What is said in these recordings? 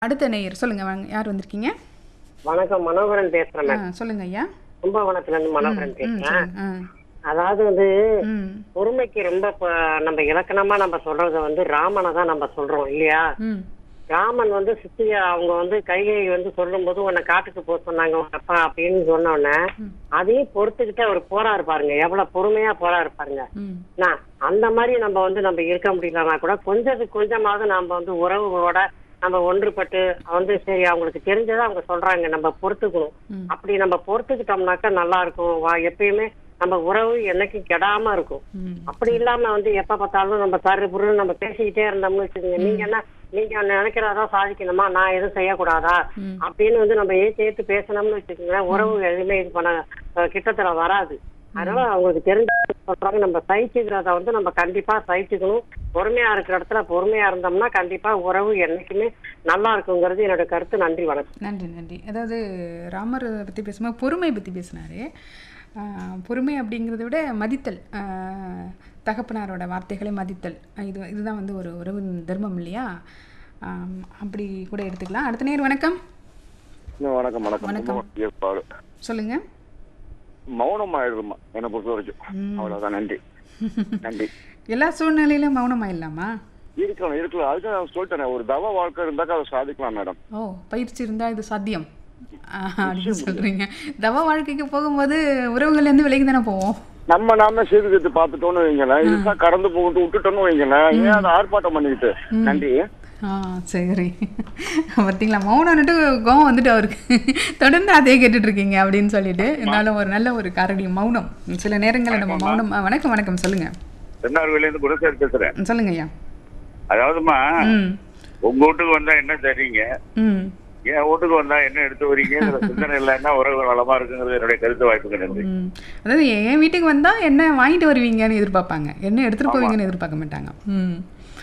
அடுத்த நேயர் சொல்லுங்க வாங்க யார் வந்திருக்கீங்க வணக்கம் மனோகரன் பேசுறேன் ஆ, மேம் சொல்லுங்க ஐயா கும்பகோணத்துல இருந்து மனோகரன் ம் பேசுறேன் சொல்லுங்க ஆ, அதாவது வந்து ம் பொறுமைக்கு ரொம்ப ப- நம்ம இலக்கணமா நம்ம சொல்றது வந்து ராமனை தான் நம்ம சொல்றோம் இல்லையா ம் ராமன் வந்து சித்தியா அவங்க வந்து கைகை வந்து சொல்லும்போது உன்னை காட்டுக்கு போக சொன்னாங்க உங்க அப்பா அப்படின்னு சொன்ன உடனே அதையும் பொறுத்துக்கிட்டு அவர் போறாரு பாருங்க எவ்வளவு பொறுமையா போறாரு பாருங்க ம் நான் அந்த மாதிரி நம்ம வந்து நம்ம இருக்க முடியலன்னா கூட கொஞ்சத்துக்கு கொஞ்சமாவது நம்ம வந்து உறவுகளோட நம்ம ஒன்றுபட்டு வந்து சரி அவங்களுக்கு தெரிஞ்சதை அவங்க சொல்றாங்க நம்ம பொறுத்துக்கணும் ம். அப்படி நம்ம பொறுத்துக்கிட்டோம்னாக்கா நல்லா இருக்கும் வா எப்பயுமே நம்ம உறவு என்னைக்கும் கெடாம இருக்கும் ம் அப்படி இல்லாம வந்து எப்ப பார்த்தாலும் நம்ம தரு புருன்னு நம்ம பேசிக்கிட்டே இருந்தோம்னு வச்சுக்கோங்க நீங்க என்ன நீங்க நினைக்கிறதா சாதிக்கணுமா நான் எதுவும் செய்யக்கூடாதா ம். அப்படின்னு வந்து நம்ம ஏத்து ஏத்து பேசணும்னு வச்சுக்கோங்களேன் உறவு எதுவுமே இது பண்ண அஹ், கிட்டத்துல வராது அதனால அவங்களுக்கு தெரிஞ்ச சொல்றாங்க நம்ம சகிச்சுக்கிறத வந்து நம்ம கண்டிப்பா சகிச்சுக்கணும் பொறுமையா இருக்கிற இடத்துல பொறுமையா இருந்தோம்னா கண்டிப்பா உறவு என்னைக்குமே நல்லா இருக்குங்கிறது என்னோட கருத்து நன்றி வணக்கம் நன்றி நன்றி அதாவது ராமர் பற்றி பேசும்போது பொறுமை பற்றி பேசினாரு ஆ, பொறுமை அப்படிங்கிறத விட மதித்தல் ஆ, தகப்பனாரோட வார்த்தைகளை மதித்தல் ஆ, இது இதுதான் வந்து ஒரு உறவு தர்மம் இல்லையா ஆம், அப்படி கூட எடுத்துக்கலாம் அடுத்த நேர் வணக்கம் இன்னும் வணக்கம் வணக்கம் வணக்கம். கும்பகோணம் ஏற்பாடு சொல்லுங்க மௌனம் ஆயிடுமா என்னை பொறுத்த வரைக்கும் ம். அவ்வளவுதான் நன்றி நன்றி எல்லா சூழ்நிலையிலும் மௌனமாயிடலாமா இருக்கலாம் இருக்கலாம் அதுக்கு நான் சொல்லிட்டேன் ஒரு தவ வாழ்க்கை இருந்தாக்கா அதை சாதிக்கலாம் மேடம் ஓ பயிற்சி இருந்தால் இது சாத்தியம் ஆ, அப்படின்னு சொல்கிறீங்க தவ வாழ்க்கைக்கு போகும்போது உறவுகள்லேருந்து விலகி தானே போவோம் நம்ம நாம சீர்திருத்தி பார்த்துட்டோம்னு வைங்களேன் இதுதான் கடந்து போகிட்டு விட்டுட்டோம்னு வைங்களேன் ஏன் அதை ஆர்ப்பாட்டம் பண்ணிக்கிட்டு நன்றி ஆ சரி பார்த்தீங்களா மௌனம்னுட்டு கோவம் வந்துட்டு அவருக்கு தொடர்ந்து அதே கேட்டுட்டு இருக்கீங்க அப்படின்னு சொல்லிட்டு இருந்தாலும் ஒரு நல்ல ஒரு காரணியம் மௌனம் சில நேரங்களில் நம்ம மௌனம் ஆ, வணக்கம் வணக்கம் சொல்லுங்க தென்னார்வேல இருந்து குணசேகர் பேசுறேன் ம், சொல்லுங்க ஐயா அதாவதுமா ம் உங்க வீட்டுக்கு வந்தா என்ன தர்றீங்க ம் என் வீட்டுக்கு வந்தா என்ன எடுத்து வரீங்க சிந்தனை இல்லைன்னா உறவு நலமா இருக்குங்கிறது என்னுடைய கருத்து வாய்ப்புக்கு நன்றி ம் அதாவது என் வீட்டுக்கு வந்தால் என்ன வாங்கிட்டு வருவீங்கன்னு எதிர்பார்ப்பாங்க என்ன எடுத்துகிட்டு போவீங்கன்னு எதிர்பார்க்க மாட்டாங்க ம்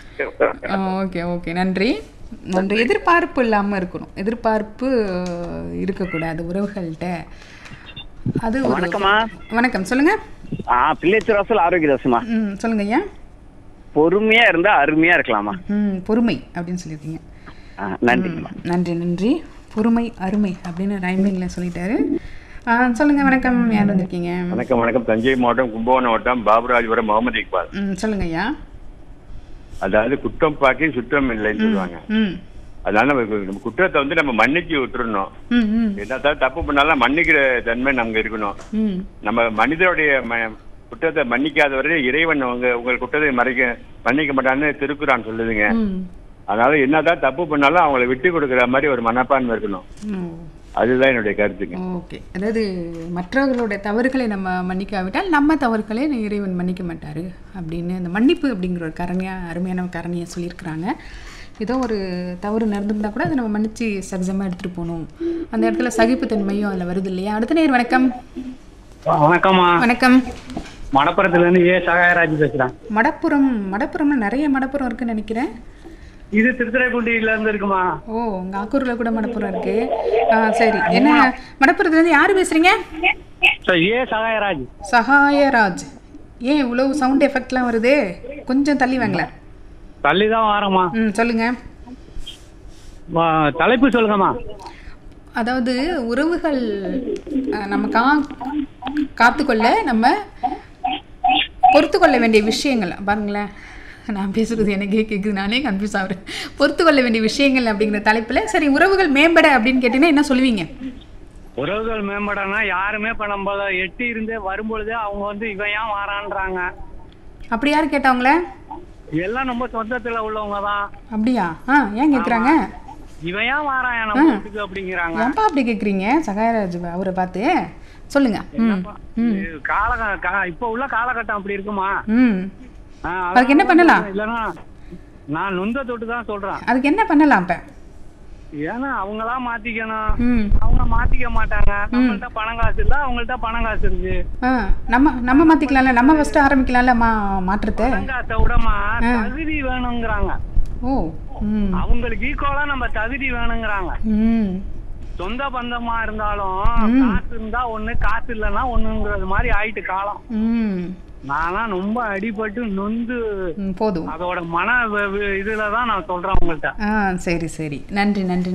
ஓகே ஓகே நன்றி நன்றி எதிர்பார்ப்பு இல்லாமல் இருக்கணும் எதிர்பார்ப்பு அஹ், இருக்கக்கூடாது உறவுகள்கிட்ட அது ஒரு- வணக்கம்மா. வணக்கம் சொல்லுங்க ஆ பிள்ளைச்சிராசல் ஆரோக்கியதாசுமா ம் சொல்லுங்க ஐயா பொறுமையா இருந்தா அருமையா இருக்கலாமா ம் பொறுமை அப்படின்னு சொல்லியிருக்கீங்க ஆ, நன்றிங்கம்மா நன்றி நன்றி பொறுமை அருமை அப்படின்னு ரைமிங்கில் சொல்லிட்டாரு ஆ, சொல்லுங்க வணக்கம் யார் வந்திருக்கீங்க வணக்கம் வணக்கம் தஞ்சை மாவட்டம் கும்பகோணம் வட்டம் பாபுராஜபுரம் முகமது இக்பால் ம் சொல்லுங்க ஐயா அதாவது குற்றம் பாக்கி சுற்றம் இல்லைன்னு சொல்லுவாங்க ம் அதனால நம்ம நம்ம குற்றத்தை வந்து நம்ம மன்னிச்சு விட்டுறணும் ம் ம் என்னத்தான் தப்பு பண்ணாலும் மன்னிக்கிற தன்மை நமக்கு இருக்கணும் ம் நம்ம மனிதனுடைய ம- குற்றத்தை மன்னிக்காதவரை இறைவன் உங்க உங்கள் குற்றத்தை மறைக்க மன்னிக்க மாட்டான்னு திருக்குறான் சொல்லுதுங்க ம் அதனால என்னதான் தப்பு பண்ணாலும் அவங்கள விட்டு கொடுக்குற மாதிரி ஒரு மனப்பான்மை இருக்கணும் ம் அதுதான் என்னுடைய கருத்துங்க ஓகே அதாவது மற்றவர்களுடைய தவறுகளை நம்ம மன்னிக்காவிட்டால் நம்ம தவறுகளை இறைவன் மன்னிக்க மாட்டார் அப்படின்னு அந்த மன்னிப்பு அப்படிங்கிற ஒரு கரணியாக அருமையான கரணியை சொல்லியிருக்கிறாங்க ஏதோ ஒரு தவறு நடந்திருந்தா கூட அதை நம்ம மன்னிச்சு சகஜமாக எடுத்துகிட்டு போகணும் அந்த இடத்துல சகிப்புத்தன்மையும் அதில் வருது இல்லையா அடுத்த நேர் வணக்கம் வணக்கம்மா வணக்கம் மணப்புறத்துல இருந்து ஏ சகாயராஜ் பேசுறேன் மடப்புறம் மடப்புறம்னு நிறைய மடப்புறம் இருக்குன்னு நினைக்கிறேன் இது திருத்துறைப்பூண்டியில இருந்து இருக்குமா ஓ உங்கள் ஆக்கூரில் கூட மடப்புறம் இருக்கு ஆ சரி என்ன மடப்புறத்துலேருந்து யார் பேசுகிறீங்க சார் ஏ சகாயராஜ் சகாயராஜ் ஏன் இவ்வளோ சவுண்ட் எஃபெக்ட்லாம் வருது கொஞ்சம் தள்ளி வாங்களேன் தள்ளி தான் வாரம்மா ம் சொல்லுங்க வா- தலைப்பு சொல்லுங்கம்மா அதாவது உறவுகள் அஹ், நம்ம கா காத்துக்கொள்ள நம்ம பொறுத்து கொள்ள வேண்டிய விஷயங்கள் பாருங்களேன் நான் பேசுறது எனக்கே கேட்குது நானே கன்ஃபியூஸ் ஆகுறேன் பொறுத்து கொள்ள வேண்டிய விஷயங்கள் அப்படிங்கிற தலைப்பில் சரி உறவுகள் மேம்பட அப்படின்னு கேட்டீங்கன்னா என்ன சொல்லுவீங்க உறவுகள் மேம்படனா யாருமே இப்ப நம்ம எட்டி இருந்தே வரும்பொழுதே அவங்க வந்து இவன் ஏன் வாரான்றாங்க அப்படி யார் கேட்டவங்கள எல்லாம் நம்ம சொந்தத்துல உள்ளவங்க தான் அப்படியா ஆ ஏன் கேட்குறாங்க இவன் ஏன் வாரான் நம்ம வீட்டுக்கு அப்படிங்கிறாங்க ஏன்பா அப்படி கேட்குறீங்க சகாயராஜ் அவரை பார்த்து சொல்லுங்க ம் ம் கால இப்ப உள்ள காலகட்டம் அப்படி இருக்குமா ம் ஆ, அதுக்கு என்ன பண்ணலாம்? இல்லைன்னா நான் நொந்த தொட்டு தான் சொல்றேன் அதுக்கு என்ன பண்ணலாம் இப்போ ஏன்னா அவங்களா மாத்திக்கணும் ம் அவங்க மாத்திக்க மாட்டாங்க நம்மள்ட்ட பணம் காசு இல்ல அவங்கள்ட்ட பணம் காசு இருக்கு ஆ நம்ம நம்ம மாற்றிக்கலாம்ல நம்ம ஃபஸ்ட்டு ஆரம்பிக்கலாம்ல மா மாற்றத்தை பணம் காசை விடமா தகுதி வேணுங்கிறாங்க ஓ ம் அவங்களுக்கு ஈக்குவலா நம்ம தகுதி வேணுங்கிறாங்க ம் சொந்த பந்தமா இருந்தாலும் காசு இருந்தா ஒண்ணு காசு இல்லைன்னா ஒண்ணுங்கிறது மாதிரி ஆயிட்டு காலம் ம் நானா ரொம்ப அடிபட்டு நொந்து ம், போதும் அதோட மன வ- வ- இதுலதான் நான் சொல்றேன் உங்கள்ட்ட ஆ சரி சரி நன்றி நன்றி